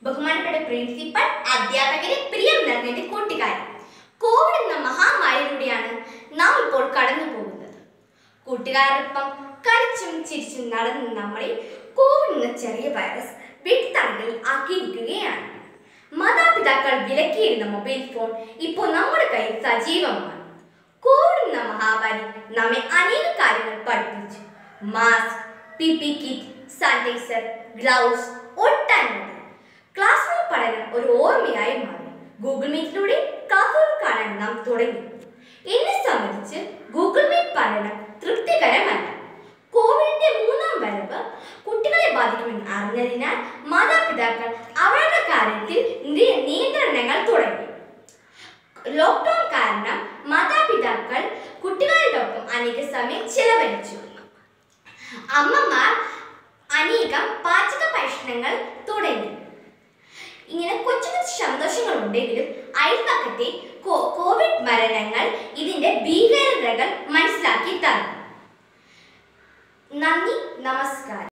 ബഹുമാനപ്പെട്ട പ്രിൻസിപ്പൽ അധ്യാപകരെ പ്രിയം നിറഞ്ഞ കൂട്ടുകാരി കോവിഡ് എന്ന മഹാമാരിയിലൂടെയാണ് നാം ഇപ്പോൾ കടന്നു പോകുന്നത് കൂട്ടുകാരോടൊപ്പം കളിച്ചും ചിരിച്ചും നടന്ന നമ്മളെ കോവിഡ് എന്ന ചെറിയ വൈറസ് വീട്ടുതടങ്കലിൽ ആക്കിയിരിക്കുകയാണ് മാതാപിതാക്കൾ വിലക്കിയിരുന്ന മൊബൈൽ ഫോൺ ഇപ്പോൾ നമ്മുടെ കയ്യിൽ സജീവമാണ് കോവിഡ് എന്ന മഹാമാരി നമ്മെ അനേക കാര്യങ്ങൾ പഠിപ്പിച്ചു mask P P kit sanitiser gloves ഒട്ടനവധി ക്ലാസ് റൂം പഠനം ഒരു ഓർമ്മയായി മാറി ഗൂഗിൾ മീറ്റിലൂടെ ക്ലാസ്സുകൾ കാണാൻ നാം തുടങ്ങി എന്നെ സംബന്ധിച്ച് ഗൂഗിൾ മീറ്റ് പഠനം തൃപ്തികരമല്ല കോവിഡിന്റെ മൂന്നാം വരവ് കുട്ടികളെ ബാധിക്കുമെന്ന് അറിഞ്ഞതിനാൽ മാതാപിതാക്കൾ അവരുടെ കാര്യത്തിൽ നിയ- നിയന്ത്രണങ്ങൾ തുടങ്ങി ലോക്ക്ഡൌൺ കാരണം മാതാപിതാക്കൾ കുട്ടികളോടൊപ്പം അനേക സമയം ചെലവഴിച്ചു അമ്മമാർ അനേകം പാചക പരീക്ഷണങ്ങൾ തുടങ്ങി ഇങ്ങനെ കൊച്ചു കൊച്ചു സന്തോഷങ്ങൾ ഉണ്ടെങ്കിലും അയൽപക്കത്തെ കോ- കോവിഡ് മരണങ്ങൾ ഇതിന്റെ ഭീകരതകൾ മനസ്സിലാക്കി തന്നു നന്ദി നമസ്കാരം